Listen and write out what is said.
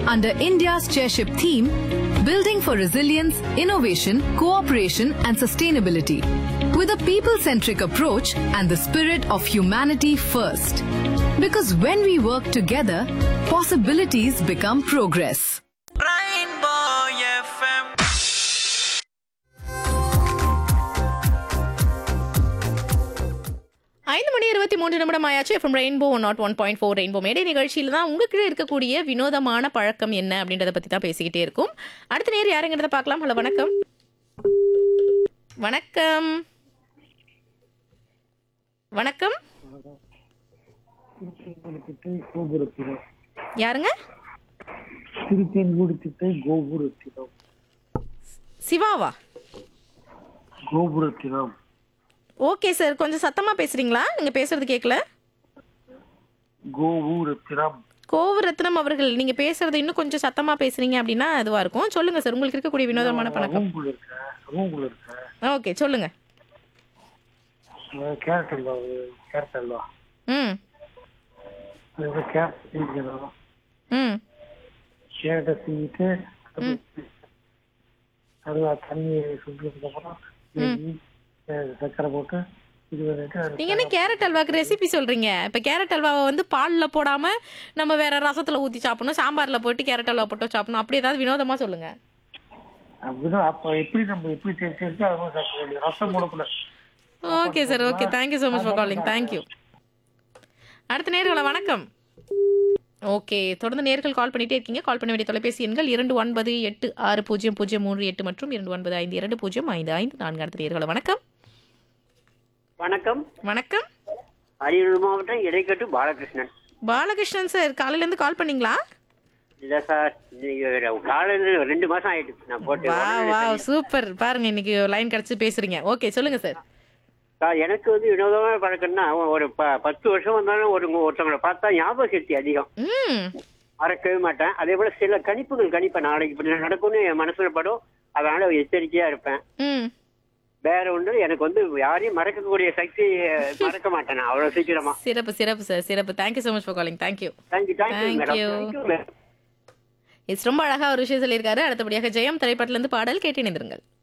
under India's chairship theme Building for Resilience, Innovation, Cooperation and Sustainability with a people centric approach and the spirit of humanity first. Because when we work together, possibilities become progress. Rainbow FM. ஐந்து மணி இருபத்தி மூன்று நிமிடம் ஆயாச்சு FM rainbow nought one point four rainbow மேடை நிகழ்ச்சியில் தான் உங்ககிட்ட இருக்கக்கூடிய வினோதமான பழக்கம் என்ன அப்படின்றத பற்றி தான் பேசிக்கிட்டே இருக்கும் அடுத்த நேர் யாருங்கிறத பார்க்கலாம் ஹலோ வணக்கம் வணக்கம் வணக்கம் திருத்தென்குடித்திட்டை கோபுரத்தினம் யாருங்க திருத்தென்குடித்திட்டை கோபுரத்தினம் சிவாவா கோபுரத்தினம் ஓகே சார் கொஞ்சம் சத்தமாக பேசுறீங்களா நீங்கள் பேசுறது கேட்கல கோபுரத்தினம் கோவரத்னம் அவர்கள் நீங்கள் பேசுறது இன்னும் கொஞ்சம் சத்தமாக பேசுறீங்க அப்படின்னா அதுவாக இருக்கும் சொல்லுங்க சார் உங்களுக்கு இருக்கக்கூடிய வினோதமான பழக்கம் ரூம்குள்ள இருக்கேன் ரூம்குள்ள இருக்கேன் ஓகே சொல்லுங்க அஹ் கேரட் அல்வா கேரட் அல்வா ம் அது கேரட் சீவிக்கணும் ம் கேரட்டை சீவிட்டு அது தண்ணி சுட்டுறதுக்கு அப்புறம் நெய், அஹ் சர்க்கரை போட்டு இது பண்ணிட்டு அது நீங்க என்ன கேரட் அல்வாக்கு ரெசிபி சொல்றீங்க இப்ப கேரட் அல்வாவை வந்து பால்ல போடாம நம்ம வேற ரசத்துல ஊத்தி சாப்பிடணும் சாம்பார்ல போட்டு கேரட் அல்வா போட்டு சாப்பிடணும் அப்படி ஏதாவது வினோதமா சொல்லுங்க அப்படிதான் அப்ப எப்படி நம்ம எப்படி டேஸ்ட் இருக்கோ அது மாதிரி சாப்பிட வேண்டியது ரசம் போடக்கூடாது okay sir okay thank you so much for calling thank you அடுத்த நேர்களை வணக்கம் ஓகே தொடர்ந்து நேர்கள் கால் பண்ணிட்டே இருக்கீங்க கால் பண்ண வேண்டிய தொலைபேசி எண்கள் இரண்டு ஒன்பது எட்டு ஆறு பூஜ்ஜியம் பூஜ்ஜியம் மூன்று எட்டு மற்றும் இரண்டு ஒன்பது ஐந்து இரண்டு பூஜ்ஜியம் ஐந்து ஐந்து நான்கு அடுத்த நேர்களை வணக்கம் வணக்கம் வணக்கம் அரியலூர் மாவட்டம் இடைக்கட்டு பாலகிருஷ்ணன் பாலகிருஷ்ணன் சார் காலையில இருந்து கால் பண்ணீங்களா இல்ல சார் இன்னைக்கு காலையில ரெண்டு மாசம் ஆயிடுச்சு நான் போட்டு வா உடனே வா சரி. சூப்பர் பாருங்க இன்னைக்கு லைன் கிடைச்சு பேசுறீங்க ஓகே சொல்லுங்க சார் சார் எனக்கு வந்து வினோதமான பழக்கம்னா ஒரு ப- பத்து வருஷம் வந்தாலும் ஒரு ஒருத்தவங்களை பார்த்தா ஞாபக சக்தி அதிகம் ம் மறக்கவே மாட்டேன் அதே போல சில கணிப்புகள் கணிப்பேன் நாளைக்கு இப்படி நடக்கும்னு என் மனசுல படும் அதனால எச்சரிக்கையா இருப்பேன் ம் வேற ஒன்று எனக்கு வந்து யாரையும் மறக்கக்கூடிய சக்தி அஹ், மறக்க மாட்டேன் நான் அவ்வளவு சீக்கிரமா சிறப்பு சிறப்பு சார் சிறப்பு thank you so much for calling thank you thank you thank you Thank madam you. Thank you madam it's ரொம்ப அழகா ஒரு விஷயம் சொல்லியிருக்காரு அடுத்தபடியாக ஜெயம் திரைப்படத்துல இருந்து பாடல் கேட்டு இணைந்திருங்கள்